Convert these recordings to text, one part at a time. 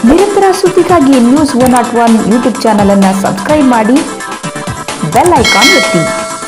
ನಿರಂತರ ಸುದ್ದಿಗಾಗಿ news one nought one YouTube channel ಅನ್ನು ಸಬ್ಸ್ಕ್ರೈಬ್ ಮಾಡಿ ಬೆಲ್ ಐಕಾನ್ ಒತ್ತಿ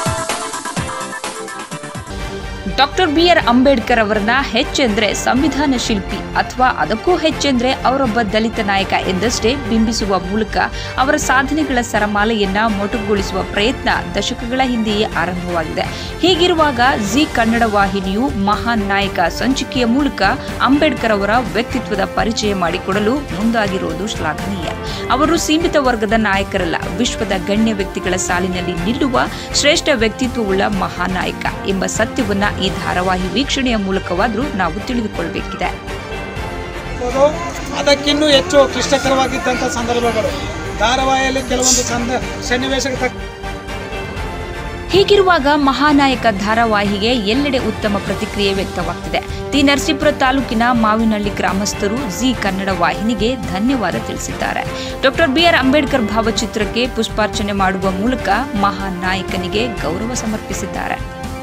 ಡಾಕ್ಟರ್ ಬಿ ಆರ್ ಅಂಬೇಡ್ಕರ್ ಅವರನ್ನ ಹೆಚ್ಚೆಂದ್ರೆ ಸಂವಿಧಾನ ಶಿಲ್ಪಿ ಅಥವಾ ಅದಕ್ಕೂ ಹೆಚ್ಚೆಂದ್ರೆ ಅವರೊಬ್ಬ ದಲಿತ ನಾಯಕ ಎಂದಷ್ಟೇ ಬಿಂಬಿಸುವ ಮೂಲಕ ಅವರ ಸಾಧನೆಗಳ ಸರಮಾಲೆಯನ್ನ ಮೊಟಕುಗೊಳಿಸುವ ಪ್ರಯತ್ನ ದಶಕಗಳ ಹಿಂದೆಯೇ ಆರಂಭವಾಗಿದೆ ಹೀಗಿರುವಾಗ ಜಿ ಕನ್ನಡ ವಾಹಿನಿಯು ಮಹಾನ್ ನಾಯಕ ಸಂಚಿಕೆಯ ಮೂಲಕ ಅಂಬೇಡ್ಕರ್ ಅವರ ವ್ಯಕ್ತಿತ್ವದ ಪರಿಚಯ ಮಾಡಿಕೊಡಲು ಮುಂದಾಗಿರುವುದು ಶ್ಲಾಘನೀಯ ಅವರು ಸೀಮಿತ ವರ್ಗದ ನಾಯಕರಲ್ಲ ವಿಶ್ವದ ಗಣ್ಯ ವ್ಯಕ್ತಿಗಳ ಸಾಲಿನಲ್ಲಿ ನಿಲ್ಲುವ ಶ್ರೇಷ್ಠ ವ್ಯಕ್ತಿತ್ವವುಳ್ಳ ಮಹಾನ್ ನಾಯಕ ಎಂಬ ಸತ್ಯವನ್ನ ಈ ಧಾರಾವಾಹಿ ವೀಕ್ಷಣೆಯ ಮೂಲಕವಾದರೂ ನಾವು ತಿಳಿದುಕೊಳ್ಳಬೇಕಿದೆ ಇರ್ಬೋದು. ಅದಕ್ಕಿನ್ನೂ ಹೆಚ್ಚು ಕ್ಲಿಷ್ಟಕರವಾಗಿದ್ದಂಥ ಸಂದರ್ಭಗಳು ಧಾರಾವಾಹಿಯಲ್ಲಿ ಕೆಲವೊಂದು ಸಂದ ಸನ್ನಿವೇಶಕ್ಕೆ ತಕ್ಕ ಹೀಗಿರುವಾಗ ಮಹಾನಾಯಕ ಧಾರಾವಾಹಿಗೆ ಎಲ್ಲೆಡೆ ಉತ್ತಮ ಪ್ರತಿಕ್ರಿಯೆ ವ್ಯಕ್ತವಾಗ್ತಿದೆ ತಿ ನರಸೀಪುರ ತಾಲೂಕಿನ ಮಾವಿನಹಳ್ಳಿ ಗ್ರಾಮಸ್ಥರು ಜಿ ಕನ್ನಡ ವಾಹಿನಿಗೆ ಧನ್ಯವಾದ ತಿಳಿಸಿದ್ದಾರೆ ಡಾಕ್ಟರ್ ಬಿಆರ್ ಅಂಬೇಡ್ಕರ್ ಭಾವಚಿತ್ರಕ್ಕೆ ಪುಷ್ಪಾರ್ಚನೆ ಮಾಡುವ ಮೂಲಕ ಮಹಾನ್ ನಾಯಕನಿಗೆ ಗೌರವ ಸಮರ್ಪಿಸಿದ್ದಾರೆ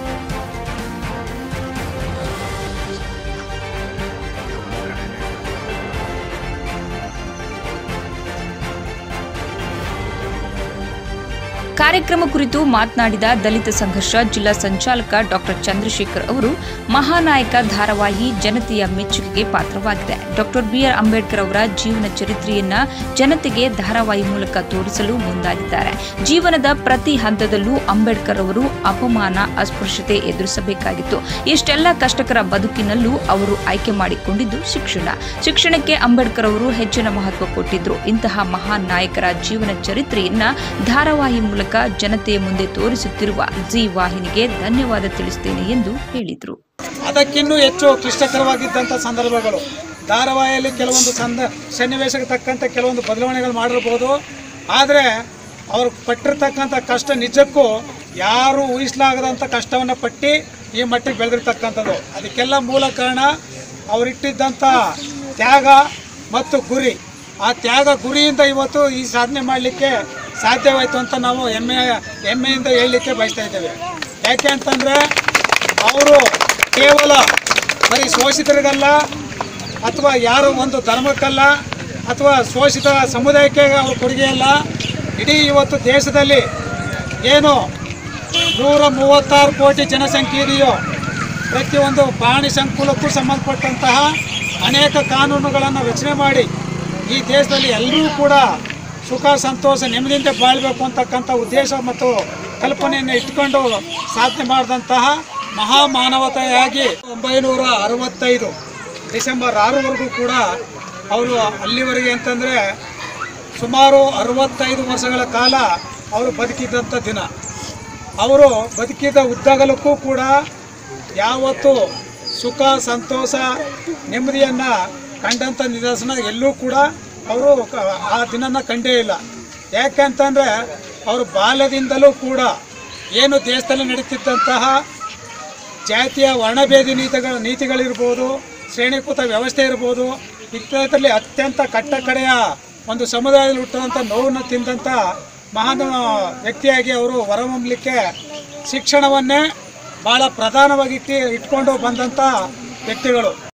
ಕಾರ್ಯಕ್ರಮ ಕುರಿತು ಮಾತನಾಡಿದ ದಲಿತ ಸಂಘರ್ಷ ಜಿಲ್ಲಾ ಸಂಚಾಲಕ ಡಾಕ್ಟರ್ ಚಂದ್ರಶೇಖರ್ ಅವರು ಮಹಾನಾಯಕ ಧಾರಾವಾಹಿ ಜನತೆಯ ಮೆಚ್ಚುಗೆಗೆ ಪಾತ್ರವಾಗಿದೆ ಡಾಕ್ಟರ್ ಬಿಆರ್ ಅಂಬೇಡ್ಕರ್ ಅವರ ಜೀವನ ಚರಿತ್ರೆಯನ್ನ ಜನತೆಗೆ ಧಾರಾವಾಹಿ ಮೂಲಕ ತೋರಿಸಲು ಮುಂದಾಗಿದ್ದಾರೆ ಜೀವನದ ಪ್ರತಿ ಹಂತದಲ್ಲೂ ಅಂಬೇಡ್ಕರ್ ಅವರು ಅಪಮಾನ ಅಸ್ಪೃಶ್ಯತೆ ಎದುರಿಸಬೇಕಾಗಿತ್ತು ಇಷ್ಟೆಲ್ಲ ಕಷ್ಟಕರ ಬದುಕಿನಲ್ಲೂ ಅವರು ಆಯ್ಕೆ ಮಾಡಿಕೊಂಡಿದ್ದು ಶಿಕ್ಷಣ ಶಿಕ್ಷಣಕ್ಕೆ ಅಂಬೇಡ್ಕರ್ ಅವರು ಹೆಚ್ಚಿನ ಮಹತ್ವ ಕೊಟ್ಟಿದ್ರು ಇಂತಹ ಮಹಾನ್ ನಾಯಕರ ಜೀವನ ಚರಿತ್ರೆಯನ್ನ ಧಾರಾವಾಹಿ ಮೂಲಕ ಜನತೆಯ ಮುಂದೆ ತೋರಿಸುತ್ತಿರುವ ಜಿ ವಾಹಿನಿಗೆ ಧನ್ಯವಾದ ತಿಳಿಸುತ್ತೇನೆ ಎಂದು ಹೇಳಿದರು ಅದಕ್ಕಿನ್ನೂ ಹೆಚ್ಚು ಕ್ಲಿಷ್ಟಕರವಾಗಿದ್ದಂಥ ಸಂದರ್ಭಗಳು ಧಾರಾವಾಹಿಯಲ್ಲಿ ಕೆಲವೊಂದು ಸಂದ ಸನ್ನಿವೇಶಕ್ಕೆ ತಕ್ಕಂಥ ಕೆಲವೊಂದು ಬದಲಾವಣೆಗಳು ಮಾಡಿರ್ಬೋದು ಆದರೆ ಅವರು ಪಟ್ಟಿರ್ತಕ್ಕಂಥ ಕಷ್ಟ ನಿಜಕ್ಕೂ ಯಾರು ಊಹಿಸಲಾಗದಂಥ ಕಷ್ಟವನ್ನು ಪಟ್ಟು ಈ ಮಟ್ಟಿಗೆ ಬೆಳೆದಿರ್ತಕ್ಕಂಥದ್ದು ಅದಕ್ಕೆಲ್ಲ ಮೂಲ ಕಾರಣ ಅವರಿಟ್ಟಿದ್ದಂಥ ತ್ಯಾಗ ಮತ್ತು ಗುರಿ ಆ ತ್ಯಾಗ ಗುರಿಯಿಂದ ಇವತ್ತು ಈ ಸಾಧನೆ ಮಾಡಲಿಕ್ಕೆ ಸಾಧ್ಯವಾಯಿತು ಅಂತ ನಾವು ಹೆಮ್ಮೆ ಹೆಮ್ಮೆಯಿಂದ ಹೇಳಲಿಕ್ಕೆ ಬಯಸ್ತಾ ಇದ್ದೇವೆ ಯಾಕೆ ಅಂತಂದರೆ ಅವರು ಕೇವಲ ಬರೀ ಶೋಷಿತರಿಗಲ್ಲ ಅಥವಾ ಯಾರೋ ಒಂದು ಧರ್ಮಕ್ಕಲ್ಲ ಅಥವಾ ಶೋಷಿತ ಸಮುದಾಯಕ್ಕೆ ಅವ್ರ ಕೊಡುಗೆ ಅಲ್ಲ ಇಡೀ ಇವತ್ತು ದೇಶದಲ್ಲಿ ಏನು ನೂರ ಮೂವತ್ತಾರು ಕೋಟಿ ಜನಸಂಖ್ಯೆ ಇದೆಯೋ ಪ್ರತಿಯೊಂದು ಪ್ರಾಣಿ ಸಂಕುಲಕ್ಕೂ ಸಂಬಂಧಪಟ್ಟಂತಹ ಅನೇಕ ಕಾನೂನುಗಳನ್ನು ರಚನೆ ಮಾಡಿ ಈ ದೇಶದಲ್ಲಿ ಎಲ್ಲರೂ ಕೂಡ ಸುಖ ಸಂತೋಷ ನೆಮ್ಮದಿಯಿಂದ ಬಾಳಬೇಕು ಅಂತಕ್ಕಂಥ ಉದ್ದೇಶ ಮತ್ತು ಕಲ್ಪನೆಯನ್ನು ಇಟ್ಕೊಂಡು ಸಾಧನೆ ಮಾಡಿದಂತಹ ಮಹಾಮಾನವತೆಯಾಗಿ ಒಂಬೈನೂರ ಅರವತ್ತೈದು ಡಿಸೆಂಬರ್ ಆರವರೆಗೂ ಕೂಡ ಅವರು ಅಲ್ಲಿವರೆಗೆ ಅಂತಂದರೆ ಸುಮಾರು ಅರವತ್ತೈದು ವರ್ಷಗಳ ಕಾಲ ಅವರು ಬದುಕಿದ್ದಂಥ ದಿನ ಅವರು ಬದುಕಿದ ಉದ್ದಗಲಕ್ಕೂ ಕೂಡ ಯಾವತ್ತೂ ಸುಖ ಸಂತೋಷ ನೆಮ್ಮದಿಯನ್ನು ಕಂಡಂಥ ನಿದರ್ಶನ ಎಲ್ಲೂ ಕೂಡ ಅವರು ಕ- ಆ ದಿನನ ಕಂಡೇ ಇಲ್ಲ ಯಾಕಂತಂದರೆ ಅವರು ಬಾಲ್ಯದಿಂದಲೂ ಕೂಡ ಏನು ದೇಶದಲ್ಲಿ ನಡೀತಿದ್ದಂತಹ ಜಾತಿಯ ವರ್ಣಭೇದಿ ನೀತಿಗಳ ನೀತಿಗಳಿರ್ಬೋದು ಶ್ರೇಣೀಕೃತ ವ್ಯವಸ್ಥೆ ಇರ್ಬೋದು ಇತ್ಯಾದಿಯಲ್ಲಿ ಅತ್ಯಂತ ಕಟ್ಟಕಡೆಯ ಒಂದು ಸಮುದಾಯದಲ್ಲಿ ಹುಟ್ಟುವಂಥ ನೋವನ್ನು ತಿಂದಂಥ ಮಹಾನ್ ವ್ಯಕ್ತಿಯಾಗಿ ಅವರು ಹೊರಹೊಮ್ಮಲಿಕ್ಕೆ ಶಿಕ್ಷಣವನ್ನೇ ಭಾಳ ಪ್ರಧಾನವಾಗಿ ಇಟ್ಟು ಇಟ್ಕೊಂಡು ಬಂದಂಥ ವ್ಯಕ್ತಿಗಳು